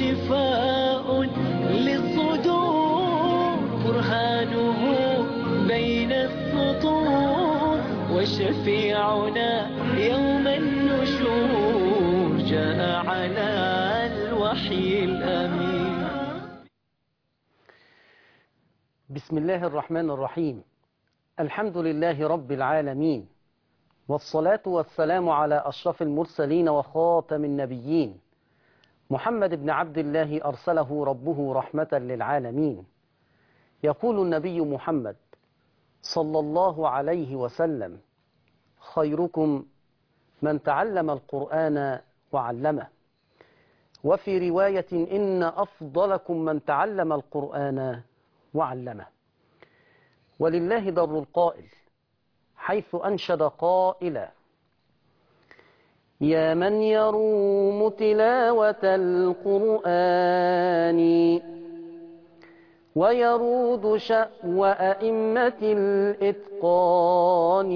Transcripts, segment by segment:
وشفاء للصدور برهانه بين السطور وشفيعنا يوم النشور جاء على الوحي الأمين بسم الله الرحمن الرحيم الحمد لله رب العالمين والصلاة والسلام على أشرف المرسلين وخاتم النبيين محمد بن عبد الله أرسله ربه رحمة للعالمين يقول النبي محمد صلى الله عليه وسلم خيركم من تعلم القرآن وعلمه وفي رواية إن أفضلكم من تعلم القرآن وعلمه ولله در القائل حيث أنشد قائلا يا من يروم تلاوة القرآن ويرود شأو أئمة الإتقان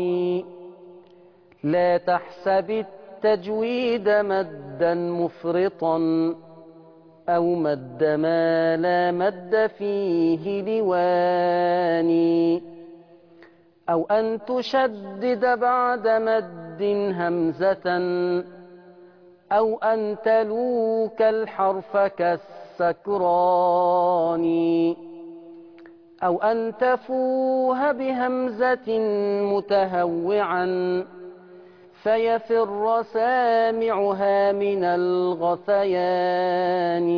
لا تحسب التجويد مدا مفرطا أو مد ما لا مد فيه لواني أو أن تشدد بعد مد همزة أو أن تلوك الحرف كالسكران أو أن تفوه بهمزة متهوعا فيفر سامعها من الغثيان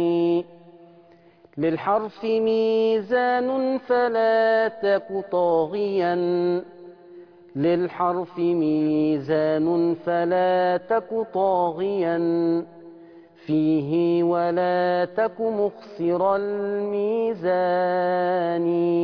للحرف ميزان فلا تك طاغيا للحرف ميزان فلا تك طاغيا فيه ولا تك مخسر الميزان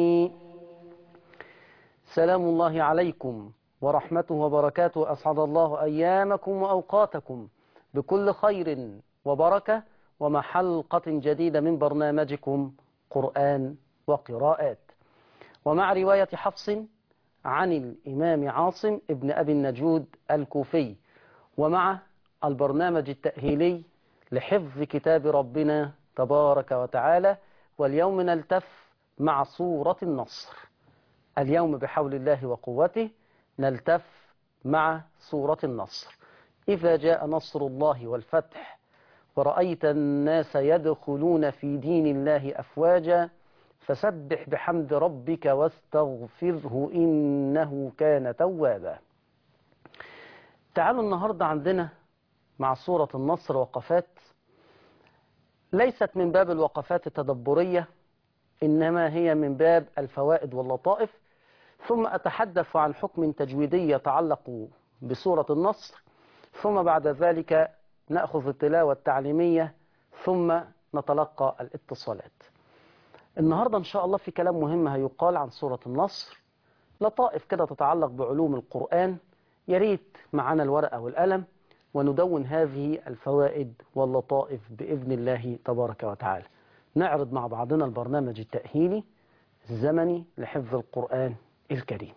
سلام الله عليكم ورحمته وبركاته أسعد الله أيامكم وأوقاتكم بكل خير وبركة ومع حلقة جديدة من برنامجكم قرآن وقراءات ومع رواية حفص عن الإمام عاصم ابن أبي النجود الكوفي ومع البرنامج التأهيلي لحفظ كتاب ربنا تبارك وتعالى واليوم نلتف مع سورة النصر اليوم بحول الله وقوته نلتف مع سورة النصر إذا جاء نصر الله والفتح ورأيت الناس يدخلون في دين الله أفواجا فسبح بحمد ربك واستغفره إنه كان توابا تعالوا النهاردة عندنا مع سورة النصر وقفات ليست من باب الوقفات التدبرية إنما هي من باب الفوائد واللطائف ثم أتحدث عن حكم تجويدي يتعلق بسورة النصر ثم بعد ذلك نأخذ التلاوة التعليمية ثم نتلقى الاتصالات النهاردة إن شاء الله في كلام مهم هيقال عن سورة النصر لطائف كده تتعلق بعلوم القرآن يريت معنا الورقة والقلم وندون هذه الفوائد واللطائف بإذن الله تبارك وتعالى نعرض مع بعضنا البرنامج التأهيلي الزمني لحفظ القرآن الكريم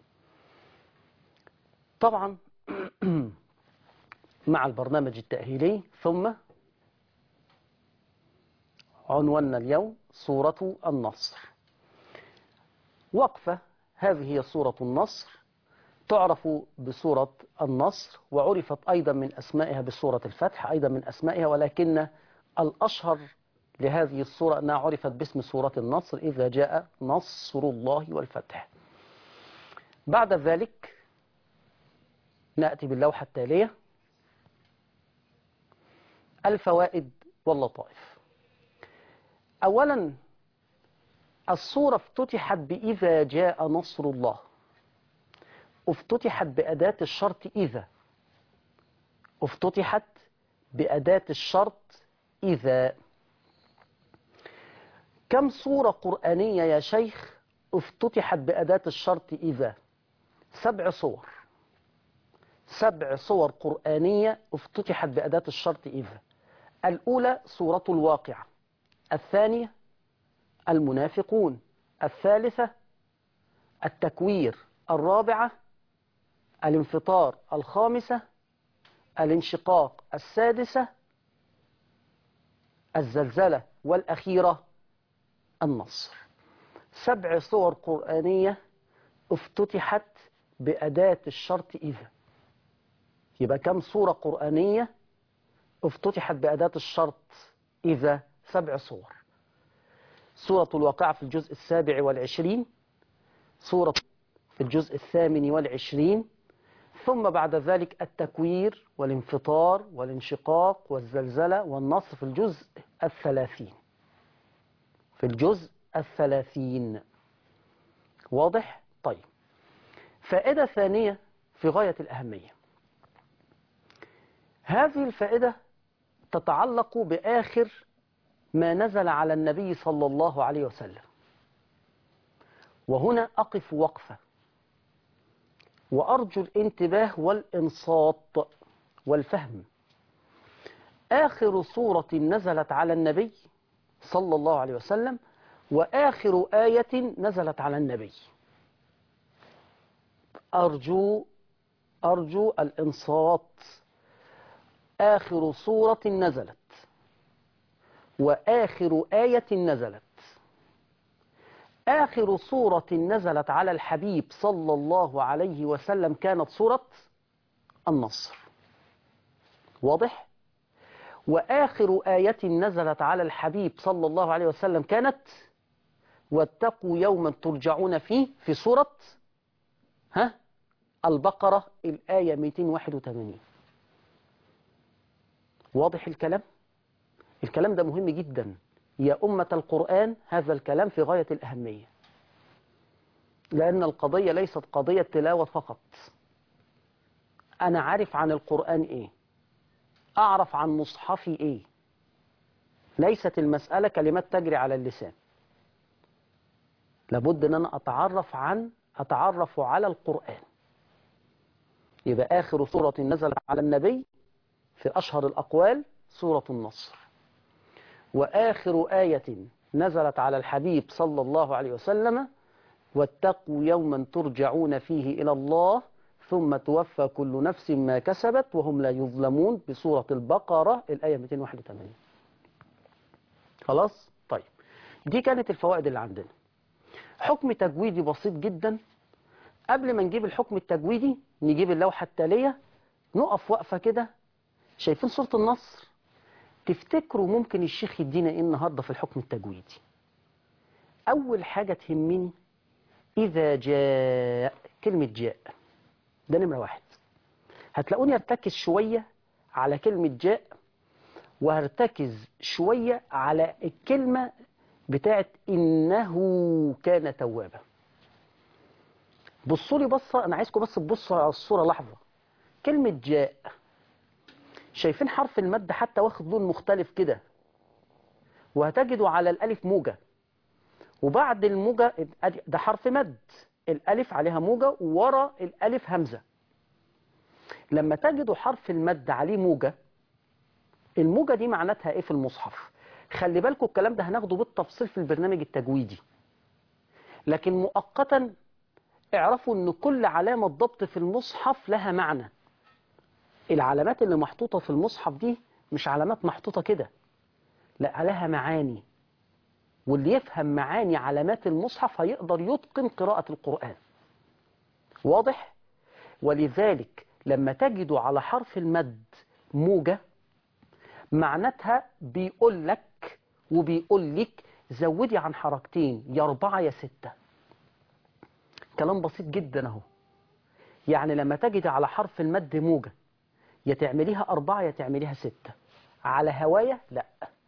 طبعا مع البرنامج التأهيلي ثم عنواننا اليوم سورة النصر وقفة هذه هي سورة النصر تعرف بسورة النصر وعرفت أيضا من أسمائها بسورة الفتح أيضا من أسمائها ولكن الأشهر لهذه السورة أنها عرفت باسم سورة النصر إذا جاء نصر الله والفتح بعد ذلك نأتي باللوحة التالية الفوائد واللطائف أولا الصورة افتتحت بإذا جاء نصر الله افتتحت بأداة الشرط إذا افتتحت بأداة الشرط إذا كم صورة قرآنية يا شيخ افتتحت بأداة الشرط إذا سبع صور سبع صور قرآنية افتتحت بأداة الشرط إذا الأولى سورة الواقعة الثانية المنافقون الثالثة التكوير الرابعة الانفطار الخامسة الانشقاق السادسة الزلزلة والأخيرة النصر سبع صور قرآنية افتتحت بأداة الشرط إذا يبقى كم صورة قرآنية افتتحت بأداة الشرط إذا سبع صور سورة الواقعة في الجزء السابع والعشرين سورة في الجزء الثامن والعشرين ثم بعد ذلك التكوير والانفطار والانشقاق والزلزلة والنصر في الجزء الثلاثين في الجزء الثلاثين واضح؟ طيب فائدة ثانية في غاية الأهمية هذه الفائدة تتعلق بآخر ما نزل على النبي صلى الله عليه وسلم وهنا أقف وقفة وأرجو الانتباه والإنصات والفهم آخر سورة نزلت على النبي صلى الله عليه وسلم وآخر آية نزلت على النبي أرجو أرجو الإنصات آخر سورة نزلت وآخر آية نزلت آخر سورة نزلت على الحبيب صلى الله عليه وسلم كانت سورة النصر واضح؟ وآخر آية نزلت على الحبيب صلى الله عليه وسلم كانت واتقوا يوما ترجعون فيه في سورة ها البقرة الآية 281 واضح الكلام؟ الكلام ده مهم جدا يا أمة القرآن هذا الكلام في غاية الأهمية لأن القضية ليست قضية تلاوة فقط أنا عارف عن القرآن إيه أعرف عن مصحفي إيه ليست المسألة كلمات تجري على اللسان لابد أن أنا أتعرف عن أتعرف على القرآن يبقى آخر سورة نزلت على النبي في أشهر الأقوال سورة النصر وآخر آية نزلت على الحبيب صلى الله عليه وسلم واتقوا يوما ترجعون فيه إلى الله ثم توفى كل نفس ما كسبت وهم لا يظلمون بسورة البقرة الآية 281 خلاص طيب دي كانت الفوائد اللي عندنا حكم تجويدي بسيط جدا قبل ما نجيب الحكم التجويدي نجيب اللوحة التالية نقف وقفة كده شايفين سورة النصر تفتكروا ممكن الشيخ يدينا ايه النهارده في الحكم التجويدي اول حاجه تهمني اذا جاء كلمه جاء ده نمره واحد هتلاقوني ارتكز شويه على كلمه جاء وهرتكز شويه على الكلمه بتاعت انه كان توابا بصوا لي بصه انا عايزكم بس تبصوا على الصوره لحظه كلمه جاء شايفين حرف المد حتى واخد لون مختلف كده وهتجدوا على الألف موجة وبعد الموجة ده حرف مد الألف عليها موجة وورا الألف همزة لما تجدوا حرف المد عليه موجة الموجة دي معناتها ايه في المصحف خلي بالكم الكلام ده هناخده بالتفصيل في البرنامج التجويدي لكن مؤقتا اعرفوا ان كل علامة ضبط في المصحف لها معنى العلامات اللي محطوطة في المصحف دي مش علامات محطوطة كده لا لها معاني واللي يفهم معاني علامات المصحف هيقدر يتقن قراءة القرآن واضح؟ ولذلك لما تجدوا على حرف المد موجة معناتها بيقول لك وبيقول لك زودي عن حركتين يا أربعة يا ستة كلام بسيط جدا اهو يعني لما تجد على حرف المد موجة يا تعمليها أربعة يا تعمليها ستة على هواية لا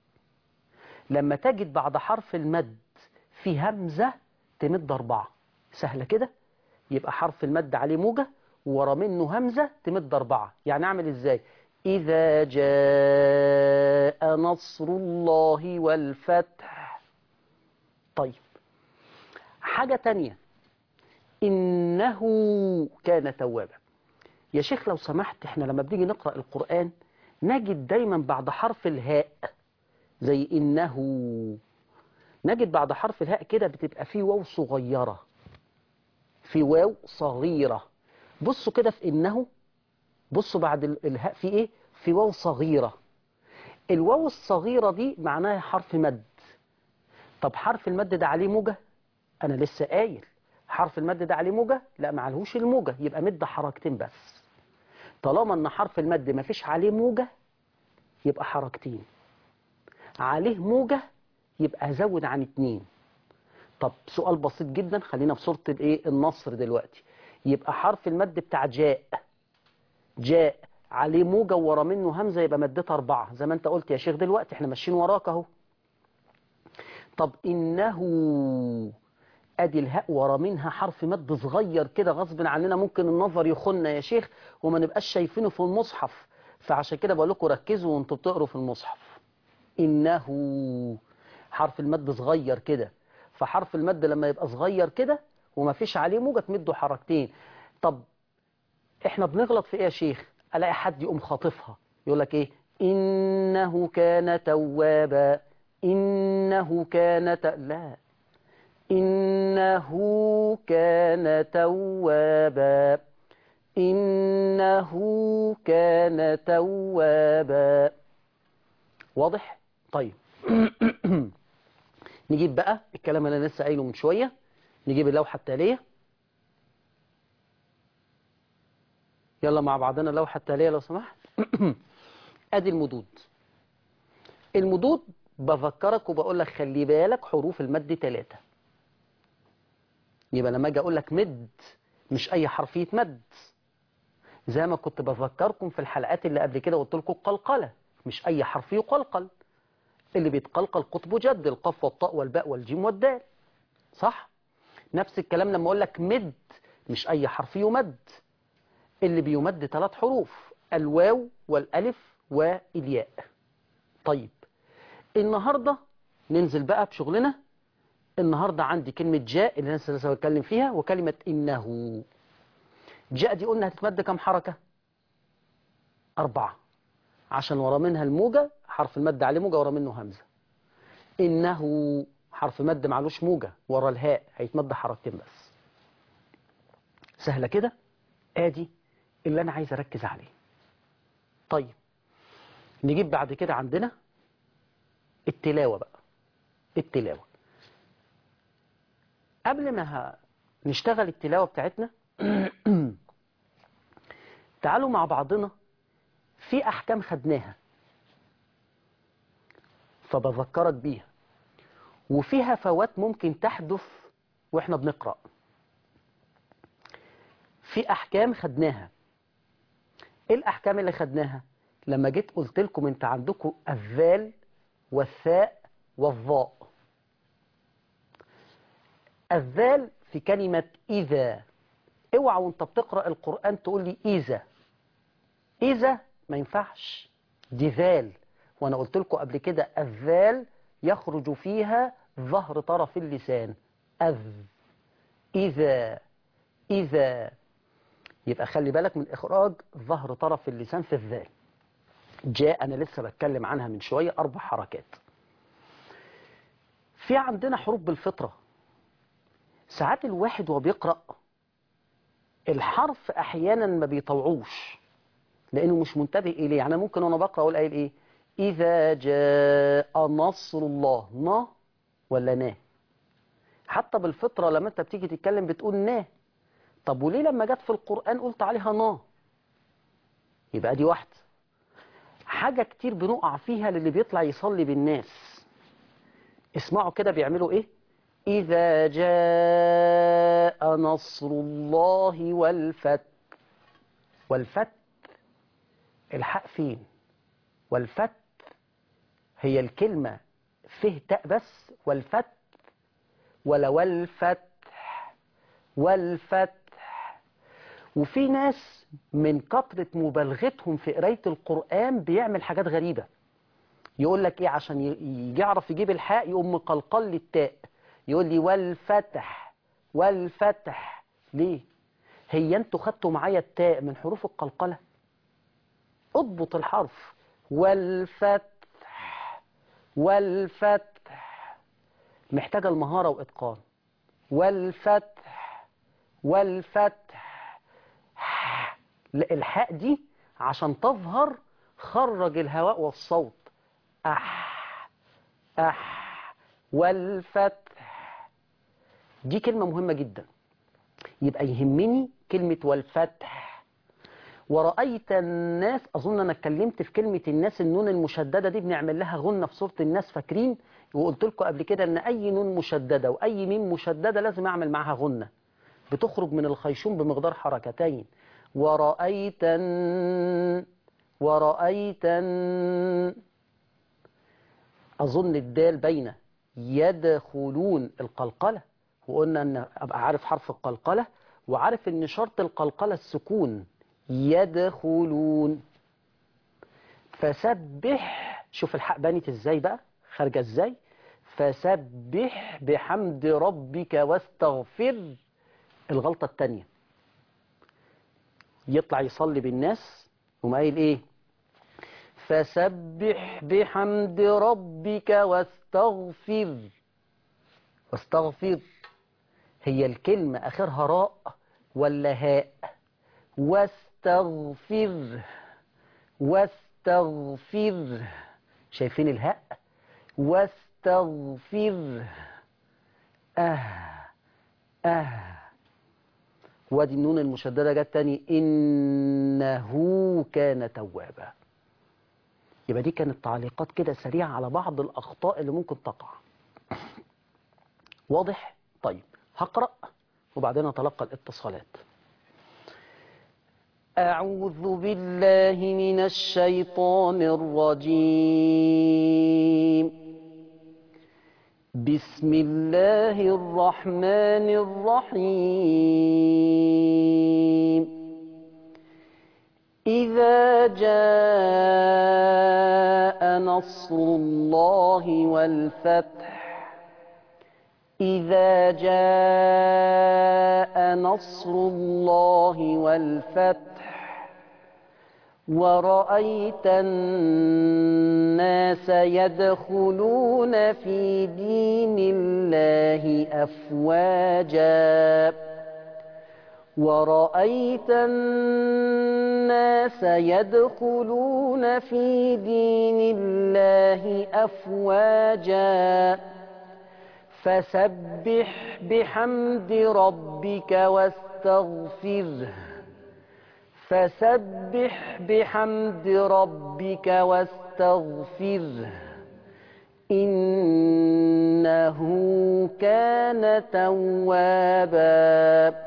لما تجد بعد حرف المد في همزة تمد أربعة سهلة كده يبقى حرف المد عليه موجة ورا منه همزة تمد أربعة يعني أعمل إزاي إذا جاء نصر الله والفتح طيب حاجة تانية إنه كان توابا يا شيخ لو سمحت احنا لما بنيجي نقرأ القرآن نجد دايما بعد حرف الهاء زي إنه نجد بعد حرف الهاء كده بتبقى فيه واو صغيرة في واو صغيرة بصوا كده في إنه بصوا بعد الهاء في إيه في واو صغيرة الواو الصغيرة دي معناها حرف مد طب حرف المد ده عليه موجة انا لسه قايل حرف المد ده عليه موجة لا معلهوش الموجة يبقى مد حركتين بس طالما ان حرف المد ما فيش عليه موجة يبقى حركتين عليه موجة يبقى زود عن اتنين طب سؤال بسيط جدا خلينا في صورة الايه النصر دلوقتي يبقى حرف المد بتاع جاء جاء عليه موجة ورا منه همزة يبقى مدتها أربعة زي ما أنت قلت يا شيخ دلوقتي احنا ماشيين وراك أهو طب إنه أدي الهاء ورا منها حرف مد صغير كده غصب عننا ممكن النظر يخنا يا شيخ وما نبقاش شايفينه في المصحف فعشان كده بقول لكم ركزوا وانتوا بتقروا في المصحف إنه حرف المد صغير كده فحرف المد لما يبقى صغير كده وما فيش عليه موجة تمده حركتين طب احنا بنغلط في ايه يا شيخ الاقي حد يقوم خاطفها يقول لك ايه انه كان توابا انه كان ت... لا انه كان توابا انه كان توابا واضح طيب نجيب بقى الكلام اللي انا لسه قايله من شويه نجيب اللوحه التاليه يلا مع بعضنا اللوحة التالية لو سمحت ادي المدود المدود بفكرك وبقول لك خلي بالك حروف المد ثلاثة يبقى لما اجي اقول لك مد مش اي حرف يتمد زي ما كنت بفكركم في الحلقات اللي قبل كده قلت لكم القلقلة مش اي حرف يقلقل اللي بيتقلقل قطب جد القاف والطاء والباء والجيم والدال صح نفس الكلام لما اقول لك مد مش اي حرف يمد اللي بيمد ثلاث حروف الواو والالف والياء طيب النهاردة ننزل بقى بشغلنا النهاردة عندي كلمة جاء اللي انا لسه بتكلم فيها وكلمة انه جاء دي قلنا هتتمد كم حركة أربعة عشان ورا منها الموجة حرف المد عليه موجة ورا منه همزة إنه حرف مد معلوش موجة ورا الهاء هيتمد حركتين بس سهلة كده ادي اللي انا عايز اركز عليه طيب نجيب بعد كده عندنا التلاوة بقى التلاوة قبل ما ه- نشتغل التلاوة بتاعتنا تعالوا مع بعضنا في أحكام خدناها فبذكرك بيها وفيها فوات ممكن تحدث واحنا بنقرأ في أحكام خدناها ايه الأحكام اللي خدناها لما جيت قلت لكم انت عندكم الذال والثاء والظاء الذال في كلمة إذا اوعى وانت بتقرأ القرآن تقول لي إذا إذا ما ينفعش دي ذال وانا قلت لكم قبل كده الذال يخرج فيها ظهر طرف اللسان أذ إذا إذا يبقى خلي بالك من إخراج ظهر طرف اللسان في الذال جاء أنا لسه بتكلم عنها من شوية أربع حركات في عندنا حروف بالفطرة ساعات الواحد وهو بيقرأ الحرف أحيانا ما بيطوعوش لأنه مش منتبه إليه يعني ممكن وأنا بقرأ أقول قايل إيه إذا جاء نصر الله نا ولا نا حتى بالفطرة لما أنت بتيجي تتكلم بتقول نا طب وليه لما جت في القرآن قلت عليها نا يبقى دي واحدة حاجة كتير بنقع فيها للي بيطلع يصلي بالناس اسمعوا كده بيعملوا ايه إذا جاء نصر الله والفتح والفتح الحق فين والفتح هي الكلمة فيه تاء بس والفتح ولا والفتح والفتح وفي ناس من كثرة مبالغتهم في قراية القرآن بيعمل حاجات غريبة يقول لك ايه عشان ي- يعرف يجيب الحاء يقوم مقلقل لي التاء يقول لي والفتح والفتح ليه هي انتوا خدتوا معايا التاء من حروف القلقلة اضبط الحرف والفتح والفتح محتاجة المهارة وإتقان والفتح والفتح لا، الحاء دي عشان تظهر خرج الهواء والصوت أح أح والفتح دي كلمة مهمة جدا يبقى يهمني كلمة والفتح ورأيت الناس أظن أنا اتكلمت في كلمة الناس النون المشددة دي بنعمل لها غنة في سورة الناس فاكرين وقلت لكم قبل كده أن أي نون مشددة وأي ميم مشددة لازم أعمل معها غنة بتخرج من الخيشوم بمقدار حركتين ورأيت ورأيت أظن الدال بين يدخلون القلقلة وقلنا أن أبقى عارف حرف القلقلة وعارف أن شرط القلقلة السكون يدخلون فسبح شوف الحق بانت ازاي بقى خارجة ازاي فسبح بحمد ربك واستغفر الغلطة التانية يطلع يصلي بالناس وما قايل ايه فسبح بحمد ربك واستغفر واستغفر هي الكلمة آخرها راء ولا هاء واستغفر واستغفر شايفين الهاء واستغفر آه آه وادي النون المشددة جت تاني إنه كان توابا يبقى دي كانت تعليقات كده سريعة على بعض الأخطاء اللي ممكن تقع واضح؟ طيب هقرأ وبعدين أتلقى الاتصالات أعوذ بالله من الشيطان الرجيم بسم الله الرحمن الرحيم إذا جاء نصر الله والفتح إذا جاء نصر الله والفتح ورأيت الناس يدخلون في دين الله أفواجا ورأيت الناس يدخلون في دين الله أفواجا فسبح بحمد ربك واستغفره فسبح بحمد ربك واستغفره إنه كان توابا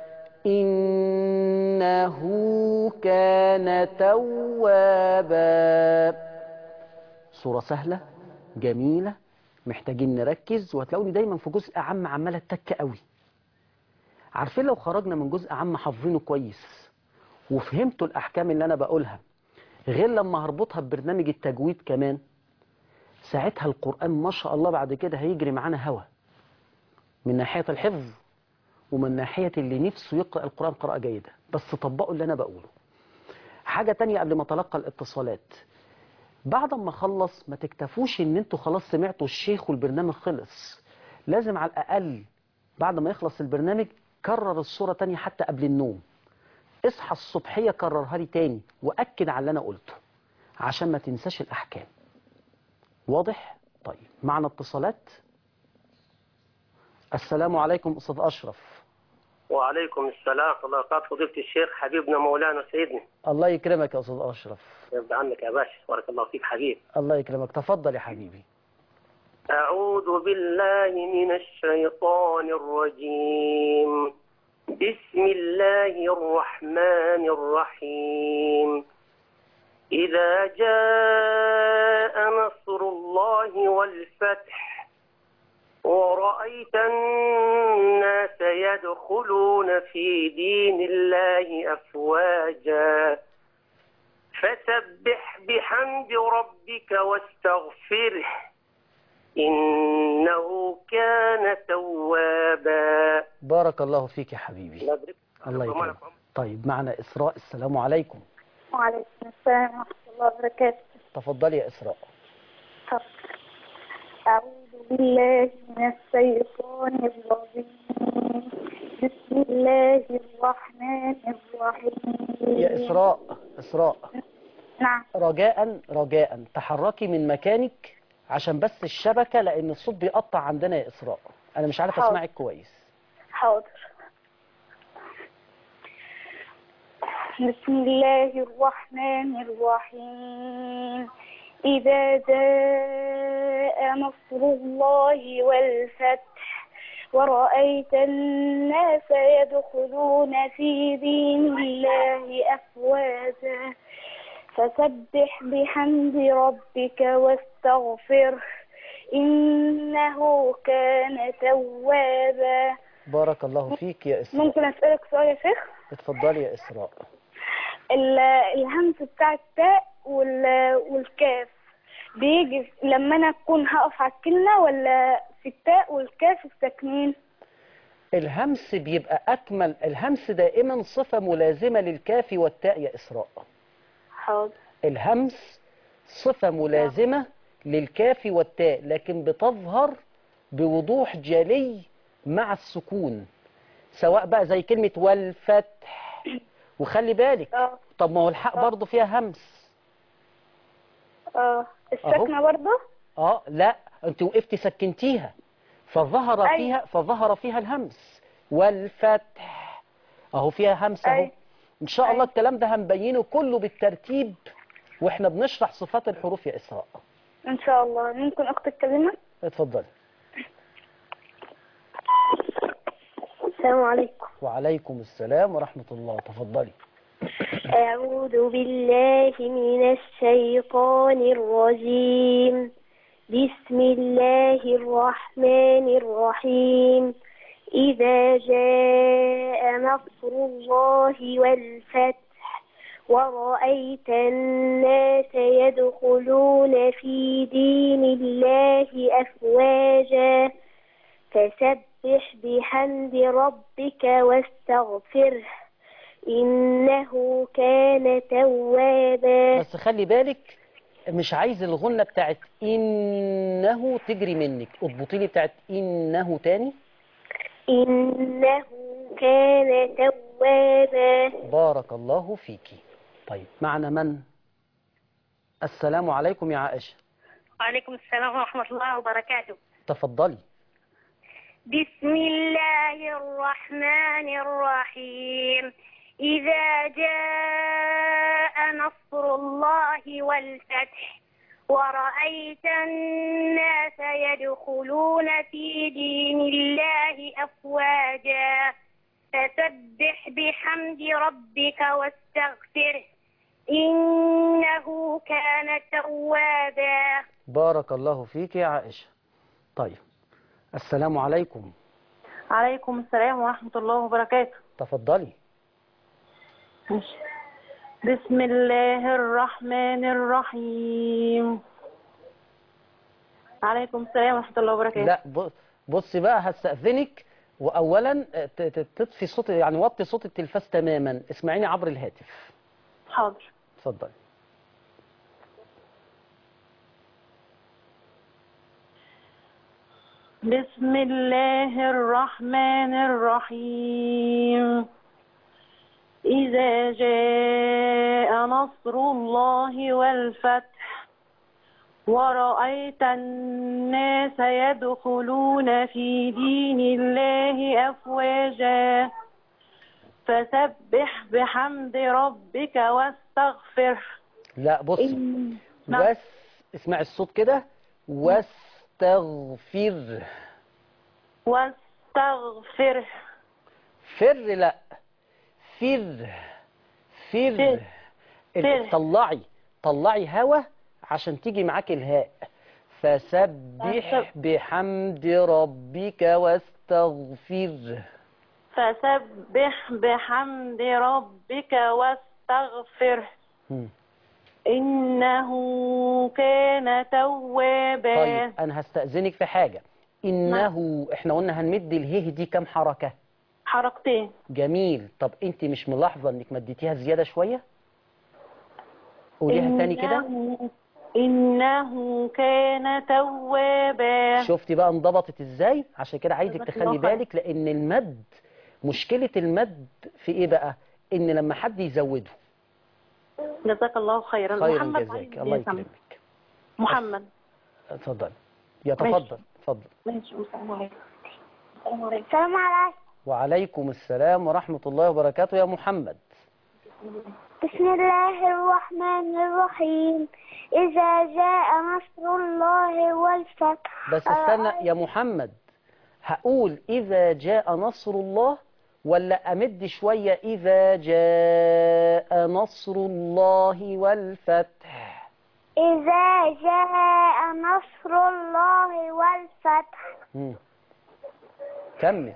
إنه كان توابا صورة سهلة جميلة محتاجين نركز وهتلاقوني دايما في جزء عام عمالة التك قوي عارفين لو خرجنا من جزء عام حافظينه كويس وفهمتوا الأحكام اللي أنا بقولها غير لما هربطها ببرنامج التجويد كمان ساعتها القرآن ما شاء الله بعد كده هيجري معانا هوا من ناحية الحفظ ومن ناحية اللي نفسه يقرأ القرآن قراءة جيدة بس طبقوا اللي أنا بقوله حاجة تانية قبل ما تلقى الاتصالات بعد ما اخلص ما تكتفوش ان انتوا خلاص سمعتوا الشيخ والبرنامج خلص لازم على الأقل بعد ما يخلص البرنامج كرر الصورة تانية حتى قبل النوم اصحى الصبحية كررها لي تاني وأكد على اللي أنا قلته عشان ما تنساش الأحكام واضح؟ طيب معنا اتصالات السلام عليكم أستاذ أشرف وعليكم السلام ورحمة الله وبركاته فضيلة الشيخ حبيبنا مولانا سيدنا الله يكرمك يا أستاذ أشرف يرضى عنك يا باشا بارك الله فيك حبيب الله يكرمك تفضل يا حبيبي أعوذ بالله من الشيطان الرجيم بسم الله الرحمن الرحيم إذا جاء نصر الله والفتح ورأيت الناس يدخلون في دين الله أفواجا فسبح بحمد ربك واستغفره إنه كان توابا بارك الله فيك يا حبيبي الله يبارك الله يكرمك طيب معنا إسراء السلام عليكم وعليكم السلام ورحمة الله وبركاته تفضلي يا إسراء طب. أعوذ بالله من الشيطان الرجيم بسم الله الرحمن الرحيم يا إسراء إسراء نعم رجاء رجاء تحركي من مكانك عشان بس الشبكة لأن الصوت بيقطع عندنا يا إسراء أنا مش عارف حاضر. أسمعك كويس حاضر بسم الله الرحمن الرحيم إذا جاء نصر الله والفتح ورأيت الناس يدخلون في دين الله أفواجا فسبح بحمد ربك واستغفره إنه كان توابا بارك الله فيك يا إسراء ممكن أسألك سؤال يا شيخ اتفضلي يا إسراء ال- الهمس بتاع التاء وال- والكاف بيجي لما أنا أكون هقف على الكلمة ولا في التاء والكاف الساكنين الهمس بيبقى أكمل الهمس دائما صفة ملازمة للكاف والتاء يا إسراء حاضر الهمس صفة ملازمة للكاف والتاء لكن بتظهر بوضوح جلي مع السكون سواء بقى زي كلمة والفتح وخلي بالك اه طب ما هو الحق برضه فيها همس اه الساكنة برضه اه لا انت وقفتي سكنتيها فظهر أيوة. فيها فظهر فيها الهمس والفتح اهو فيها همس اهو أيوة. ان شاء الله أيوة. الكلام ده هنبينه كله بالترتيب واحنا بنشرح صفات الحروف يا اسراء إن شاء الله ممكن أخت الكلمة اتفضلي السلام عليكم وعليكم السلام ورحمة الله تفضلي أعوذ بالله من الشيطان الرجيم بسم الله الرحمن الرحيم إذا جاء نصر الله والفتح ورأيت الناس يدخلون في دين الله أفواجا فسبح بحمد ربك واستغفره إنه كان توابا بس خلي بالك مش عايز الغنة بتاعت إنه تجري منك اضبطي لي بتاعت إنه تاني إنه كان توابا بارك الله فيكي طيب معنا من السلام عليكم يا عائشة وعليكم السلام ورحمة الله وبركاته تفضلي بسم الله الرحمن الرحيم إذا جاء نصر الله والفتح ورأيت الناس يدخلون في دين الله أفواجا فسبح بحمد ربك واستغفره إنه كان توابا بارك الله فيك يا عائشة طيب السلام عليكم عليكم السلام ورحمة الله وبركاته تفضلي بسم الله الرحمن الرحيم عليكم السلام ورحمة الله وبركاته لا ب- بصي بقى هستأذنك وأولا ت- ت- تطفي صوت يعني وطي صوت التلفاز تماما اسمعيني عبر الهاتف حاضر اتفضلي بسم الله الرحمن الرحيم إذا جاء نصر الله والفتح ورأيت الناس يدخلون في دين الله أفواجا فسبح بحمد ربك واستغفره لا بصي نعم. وس اسمعي الصوت كده واستغفر واستغفره فر لا فر فر فر. ال- فر. طلعي طلعي هوا عشان تيجي معاك الهاء فسبح فسب- بحمد ربك واستغفر فسبح بحمد ربك واستغفره هم. إنه كان توابا طيب انا هستأذنك في حاجة انه احنا قلنا هنمد الهه دي كام حركة حركتين جميل طب انت مش ملاحظة انك مديتيها زيادة شوية قوليها تاني كده إنه- إنه كان توابا شفتي بقى انضبطت ازاي عشان كده عايزك جزاك تخلي الله خير. بالك لان المد مشكلة المد في ايه بقى ان لما حد يزوده جزاك الله خيرا خير محمد جزاك عايز الله يسمع. يكرمك محمد اتفضل يتفضل اتفضل ماشي السلام عليكم السلام عليكم السلام عليكم وعليكم السلام ورحمة الله وبركاته يا محمد بسم الله الرحمن الرحيم إذا جاء نصر الله والفتح بس استنى يا محمد هقول إذا جاء نصر الله ولا أمد شوية إذا جاء نصر الله والفتح إذا جاء نصر الله والفتح مم. كمل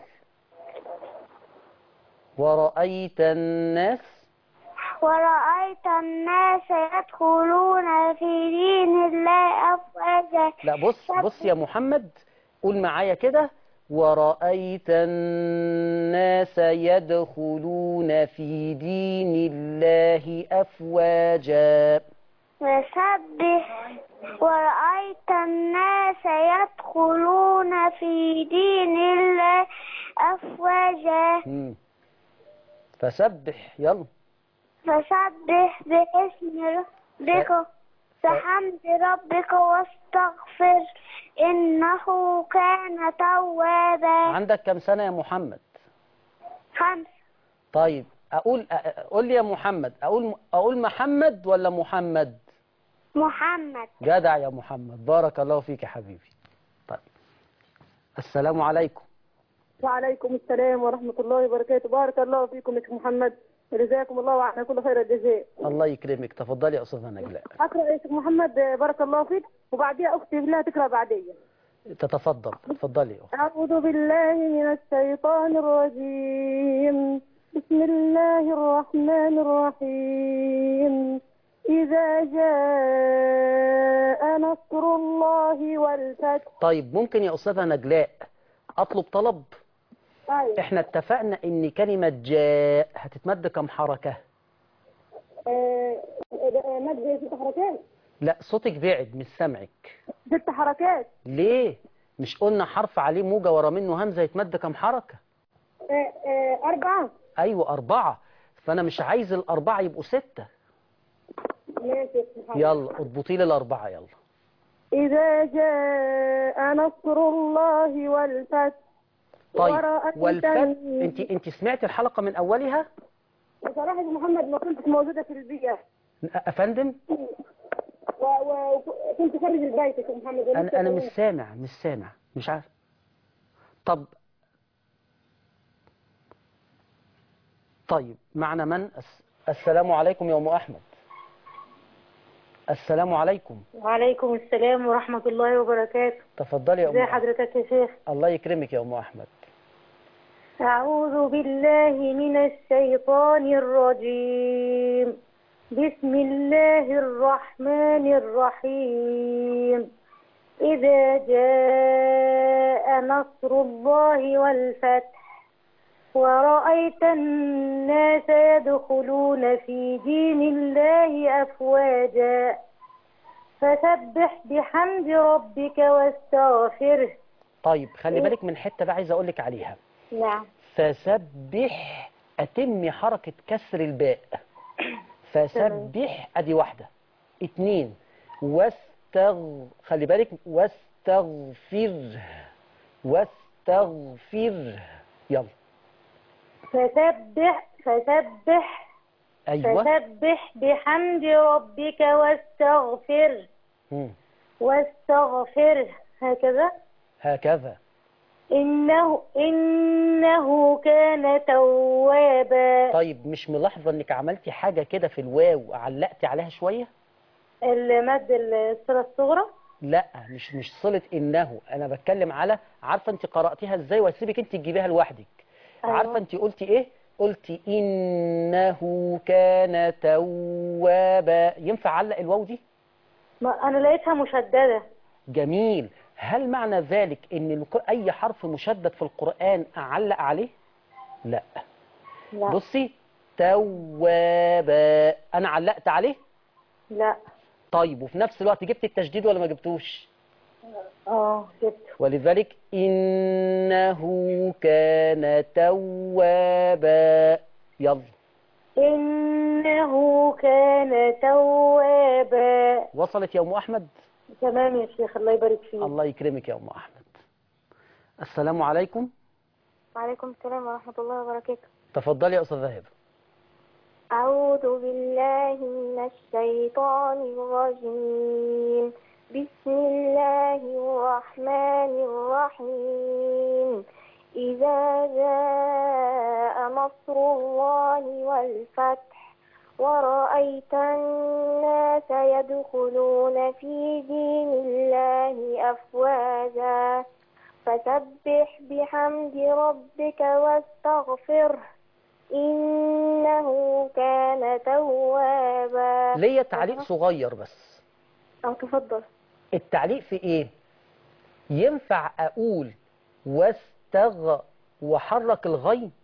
ورأيت الناس ورأيت الناس يدخلون في دين الله أفواجا لا بص بص يا محمد قول معايا كده ورأيت الناس يدخلون في دين الله أفواجا وسبح ورأيت الناس يدخلون في دين الله أفواجا مم. فسبح يلا فسبح باسم ربك بحمد ربك واستغفر إنه كان توابا عندك كم سنة يا محمد خمس طيب أقول أ- قول لي يا محمد أقول أقول محمد ولا محمد محمد جدع يا محمد بارك الله فيك يا حبيبي طيب السلام عليكم وعليكم السلام ورحمة الله وبركاته بارك الله فيكم يا شيخ محمد وجزاكم الله عنا كل خير الجزاء الله يكرمك تفضلي يا أستاذة نجلاء أقرأ يا شيخ محمد بارك الله فيك وبعديها أختي بالله تقرأ بعدية تتفضل تفضلي يا أخت. أعوذ بالله من الشيطان الرجيم بسم الله الرحمن الرحيم إذا جاء نصر الله والفتح طيب ممكن يا أستاذة نجلاء أطلب طلب أيوة. احنا اتفقنا ان كلمة جاء هتتمد كم حركة آه، آه، مد ست حركات لا صوتك بعد مش سامعك ست حركات ليه مش قلنا حرف عليه موجة ورا منه همزة يتمد كم حركة آه، آه، أربعة ايوه اربعة فانا مش عايز الاربعة يبقوا ستة ماشي يا شيخ محمد. يلا اضبطي لي الاربعة يلا إذا جاء نصر الله والفتح طيب ورأيت والفتح ال- انت انت سمعتي الحلقة من اولها بصراحة يا محمد ما كنتش موجودة في البيئة افندم و- و- وكنت خارج البيت يا شيخ محمد انا انا مش سامع مش سامع مش عارف طب طيب معنا من الس- السلام عليكم يا ام احمد السلام عليكم وعليكم السلام ورحمة الله وبركاته تفضلي يا ام ازي أحمد. حضرتك يا شيخ الله يكرمك يا ام احمد أعوذ بالله من الشيطان الرجيم بسم الله الرحمن الرحيم إذا جاء نصر الله والفتح ورأيت الناس يدخلون في دين الله أفواجا فسبح بحمد ربك واستغفره طيب خلي بالك من حته بقى عايز اقول لك عليها نعم فسبح اتمي حركه كسر الباء فسبح ادي واحده اتنين واستغ خلي بالك واستغفر واستغفر يلا فسبح فسبح ايوه فسبح بحمد ربك واستغفر مم. واستغفره هكذا هكذا إنه إنه كان توابا طيب مش ملاحظه انك عملتي حاجه كده في الواو علقتي عليها شويه المد الصلة الصغرى لا مش مش صلة إنه أنا بتكلم على عارفة أنت قرأتيها إزاي وأسيبك أنت تجيبيها لوحدك أيوة. عارفة أنت قلتي إيه قلتي إنه كان توابا ينفع علق الواو دي ما أنا لقيتها مشددة جميل هل معنى ذلك إن الق- أي حرف مشدد في القرآن أعلق عليه لا لا بصي توابا أنا علقت عليه لا طيب وفي نفس الوقت جبت التشديد ولا ما جبتوش اه جبت ولذلك إنه كان توابا يلا إنه كان توابا وصلت يا أم أحمد تمام يا شيخ الله يبارك فيك الله يكرمك يا أم أحمد السلام عليكم وعليكم السلام ورحمة الله وبركاته تفضلي يا أستاذ هبة أعوذ بالله من الشيطان الرجيم بسم الله الرحمن الرحيم إذا جاء نصر الله والفتح ورأيت الناس يدخلون في دين الله أفواجا فسبح بحمد ربك واستغفره إنه كان توابا ليا تعليق صغير بس أو تفضل التعليق في ايه ينفع اقول واستغ وحرك الغين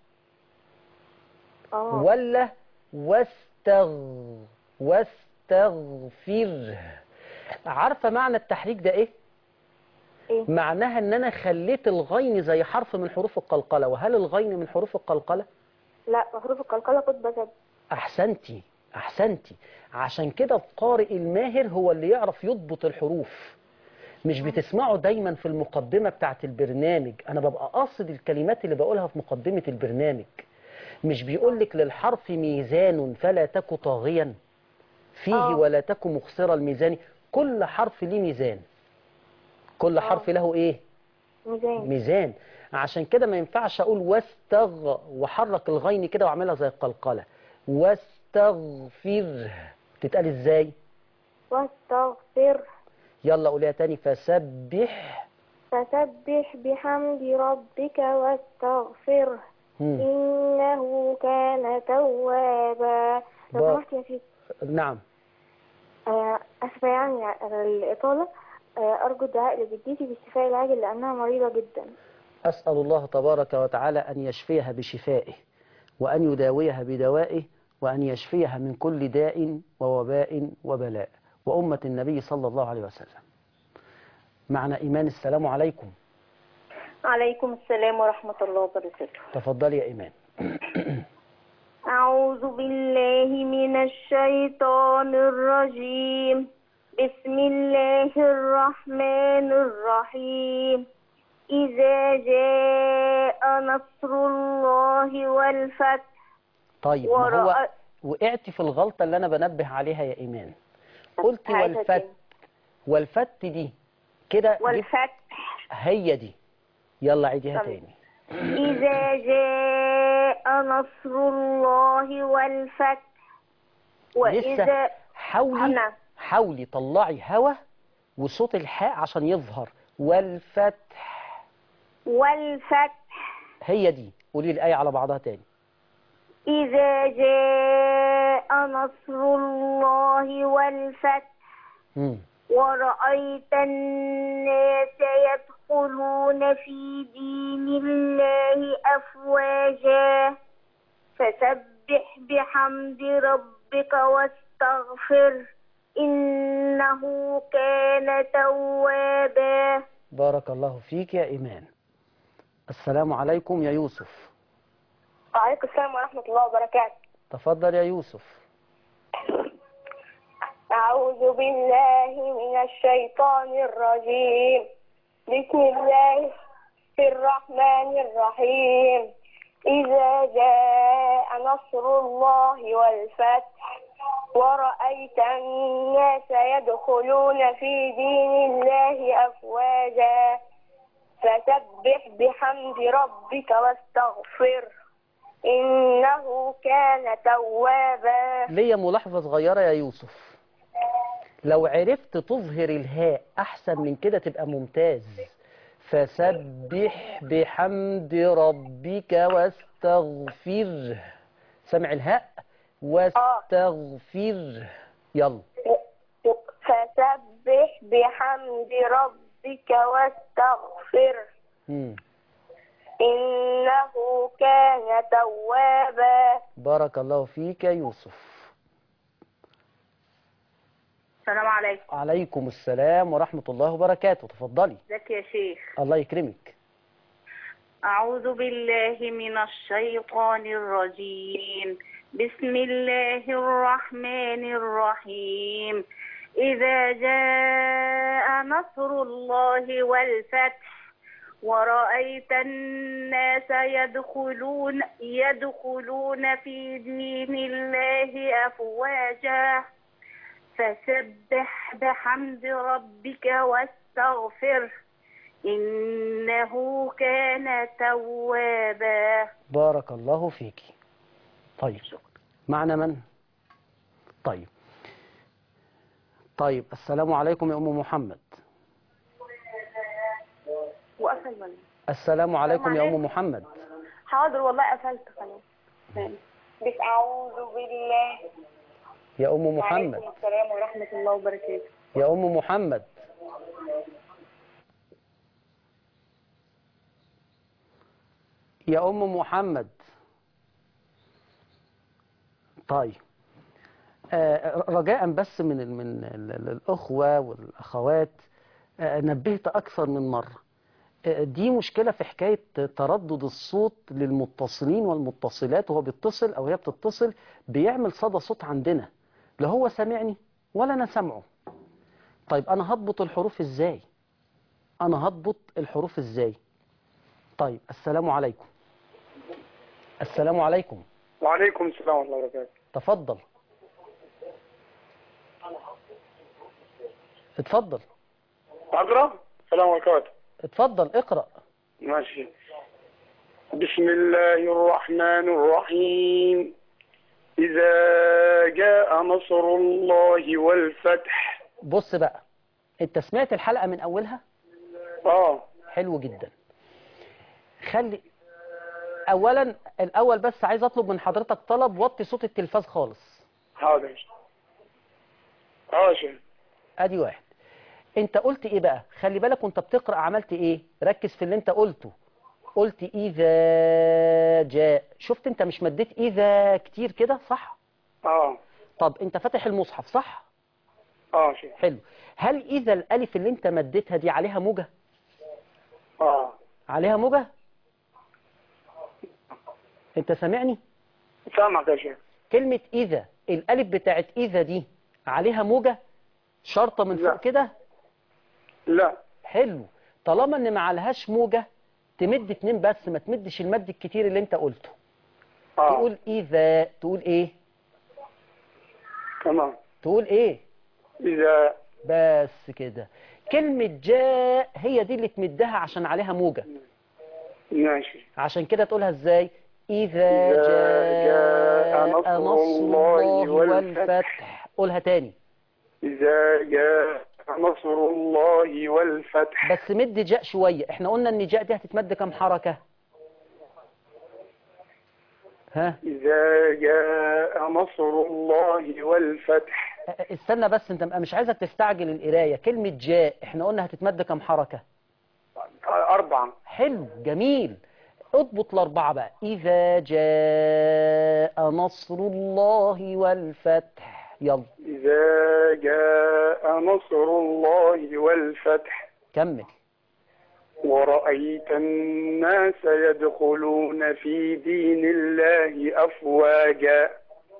اه ولا واستغ واستغفر عارفة معنى التحريك ده ايه إيه؟ معناها ان انا خليت الغين زي حرف من حروف القلقلة وهل الغين من حروف القلقلة لا حروف القلقلة خطبة زد احسنتي احسنتي عشان كده القارئ الماهر هو اللي يعرف يضبط الحروف مش بتسمعوا دايما في المقدمة بتاعت البرنامج انا ببقى قاصد الكلمات اللي بقولها في مقدمة البرنامج مش بيقولك للحرف ميزان فلا تك طاغيا فيه آه. ولا تك مخسر الميزان كل حرف ليه ميزان كل حرف له ايه ميزان ميزان عشان كده ما ينفعش اقول واستغ وحرك الغين كده واعملها زي القلقله واستغفر تتقال ازاي واستغفر يلا قوليها تاني فسبح فسبح بحمد ربك واستغفره مم. إنه كان توابا لو بار- سمحت يا سيدي نعم آه، أسفة يعني على الإطالة آه، أرجو الدعاء لجدتي بالشفاء العاجل لأنها مريضة جدا أسأل الله تبارك وتعالى أن يشفيها بشفائه وأن يداويها بدوائه وأن يشفيها من كل داء ووباء وبلاء وأمة النبي صلى الله عليه وسلم معنا إيمان السلام عليكم عليكم السلام ورحمة الله وبركاته تفضلي يا إيمان أعوذ بالله من الشيطان الرجيم بسم الله الرحمن الرحيم إذا جاء نصر الله والفتح طيب ما هو ورأى وقعت في الغلطة اللي أنا بنبه عليها يا إيمان قلت عايزة والفت تاني. والفت دي كده جبت- والفتح هي دي يلا عيديها طب. تاني إذا جاء نصر الله والفتح وإذا لسه حاولي نعم. حاولي طلعي هوا وصوت الحاء عشان يظهر والفتح والفتح هي دي قولي الآية على بعضها تاني إذا جاء نصر الله والفتح مم. ورأيت الناس يدخلون في دين الله أفواجا فسبح بحمد ربك واستغفر إنه كان توابا بارك الله فيك يا إيمان السلام عليكم يا يوسف وعليكم السلام ورحمة الله وبركاته تفضل يا يوسف أعوذ بالله من الشيطان الرجيم بسم الله الرحمن الرحيم إذا جاء نصر الله والفتح ورأيت الناس يدخلون في دين الله أفواجا فسبح بحمد ربك واستغفر إنه كان توابا ليا ملاحظة صغيرة يا يوسف لو عرفت تظهر الهاء أحسن من كده تبقى ممتاز فسبح بحمد ربك واستغفره سمع الهاء واستغفره يلا فسبح بحمد ربك واستغفر مم. إنه كان توابا بارك الله فيك يا يوسف السلام عليكم عليكم السلام ورحمة الله وبركاته تفضلي ازيك يا شيخ الله يكرمك أعوذ بالله من الشيطان الرجيم بسم الله الرحمن الرحيم إذا جاء نصر الله والفتح ورأيت الناس يدخلون يدخلون في دين الله أفواجا فسبح بحمد ربك واستغفره إنه كان توابا بارك الله فيك طيب معنا من طيب طيب السلام عليكم يا أم محمد وقفل من السلام عليكم يا أم عليكم. محمد حاضر والله قفلت خلاص بس أعوذ بالله يا أم محمد وعليكم السلام ورحمة الله وبركاته يا أم محمد يا أم محمد طيب آه، رجاء بس من ال- من ال- ال- الأخوة والأخوات آه، نبهت أكثر من مرة آه، دي مشكلة في حكاية تردد الصوت للمتصلين والمتصلات وهو بيتصل أو هي بتتصل بيعمل صدى صوت عندنا لا هو سامعني ولا أنا سامعه طيب أنا هضبط الحروف إزاي أنا هضبط الحروف إزاي طيب السلام عليكم السلام عليكم وعليكم السلام ورحمة الله وبركاته تفضل اتفضل أقرأ السلام عليكم اتفضل اقرأ ماشي بسم الله الرحمن الرحيم إذا جاء نصر الله والفتح بص بقى انت سمعت الحلقة من أولها آه حلو جدا خلي أولا الأول بس عايز أطلب من حضرتك طلب وطي صوت التلفاز خالص حاضر آه شيخ ادي واحد انت قلت ايه بقى خلي بالك وانت بتقرأ عملت ايه ركز في اللي انت قلته قلت اذا جاء شفت انت مش مديت اذا كتير كده صح آه طب انت فاتح المصحف صح آه شيخ حلو هل اذا الالف اللي انت مديتها دي عليها موجة آه عليها موجة انت سامعني سامعك يا شيخ كلمة اذا الالف بتاعت اذا دي عليها موجة شرطة من لا. فوق كده لا حلو طالما ان ما عليهاش موجة تمد اتنين بس ما تمدش المد الكتير اللي انت قلته آه تقول اذا تقول ايه تمام تقول ايه إذا بس كده كلمة جاء هي دي اللي تمدها عشان عليها موجة ماشي عشان كده تقولها ازاي إذا إذا جاء جاء نصر نصر الله الله والفتح والفتح. قولها تاني إذا جاء نصر الله والفتح بس مد جاء شوية احنا قلنا ان جاء دي هتتمد كام حركة ها إذا جاء نصر الله والفتح اه، استنى بس انت مش عايزك تستعجل القراية كلمة جاء احنا قلنا هتتمد كام حركة أربعة حلو جميل اضبط الأربعة بقى إذا جاء نصر الله والفتح يلا إذا جاء نصر الله والفتح كمل ورأيت الناس يدخلون في دين الله أفواجا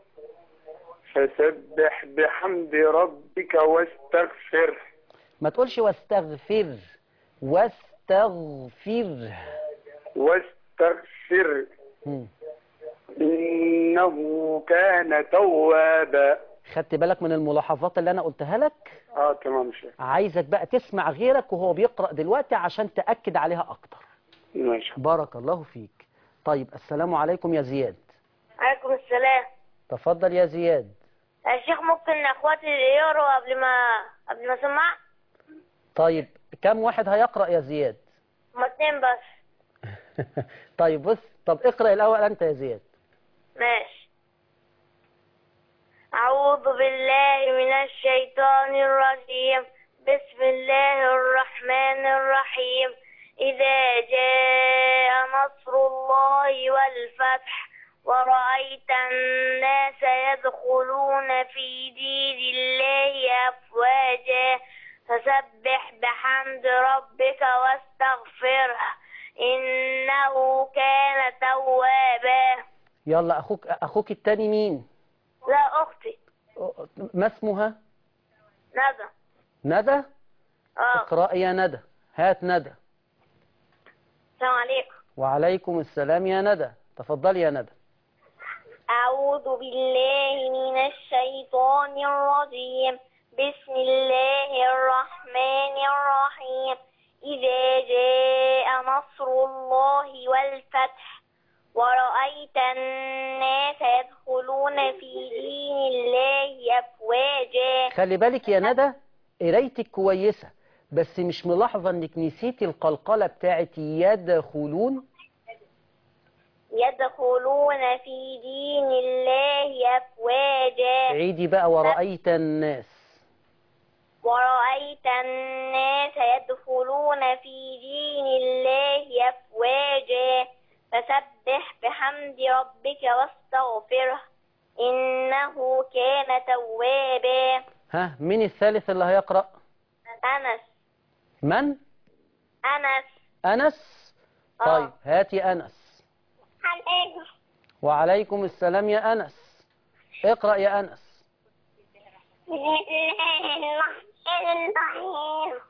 فسبح بحمد ربك واستغفره ما تقولش واستغفر واستغفر واستغفر مم. إنه كان توابا خدت بالك من الملاحظات اللي أنا قلتها لك اه تمام شيخ عايزك بقى تسمع غيرك وهو بيقرأ دلوقتي عشان تأكد عليها أكتر ماشي بارك الله فيك طيب السلام عليكم يا زياد عليكم السلام تفضل يا زياد يا شيخ ممكن اخواتي يقروا قبل ما قبل ما اسمع طيب كم واحد هيقرأ يا زياد هما اتنين بس طيب بص طب اقرأ الأول أنت يا زياد ماشي أعوذ بالله من الشيطان الرجيم بسم الله الرحمن الرحيم إذا جاء نصر الله والفتح ورأيت الناس يدخلون في دين الله أفواجا فسبح بحمد ربك واستغفره إنه كان توابا يلا اخوك اخوك التاني مين لا أختي ما اسمها ندى ندى اه اقرأي يا ندى هات ندى السلام عليكم وعليكم السلام يا ندى تفضلي يا ندى أعوذ بالله من الشيطان الرجيم بسم الله الرحمن الرحيم إذا جاء نصر الله والفتح ورأيت الناس يدخلون في دين الله أفواجا خلي بالك يا ندى قرايتك كويسة بس مش ملاحظة انك نسيتي القلقلة بتاعت يدخلون يدخلون في دين الله أفواجا عيدي بقى ورأيت الناس ورأيت الناس يدخلون في دين الله أفواجا فسبح بحمد ربك واستغفره إنه كان توابا ها مين الثالث اللي هيقرأ أنس من أنس أنس آه. طيب هاتي أنس عليكم وعليكم السلام يا أنس اقرأ يا أنس بسم الله الرحمن الرحيم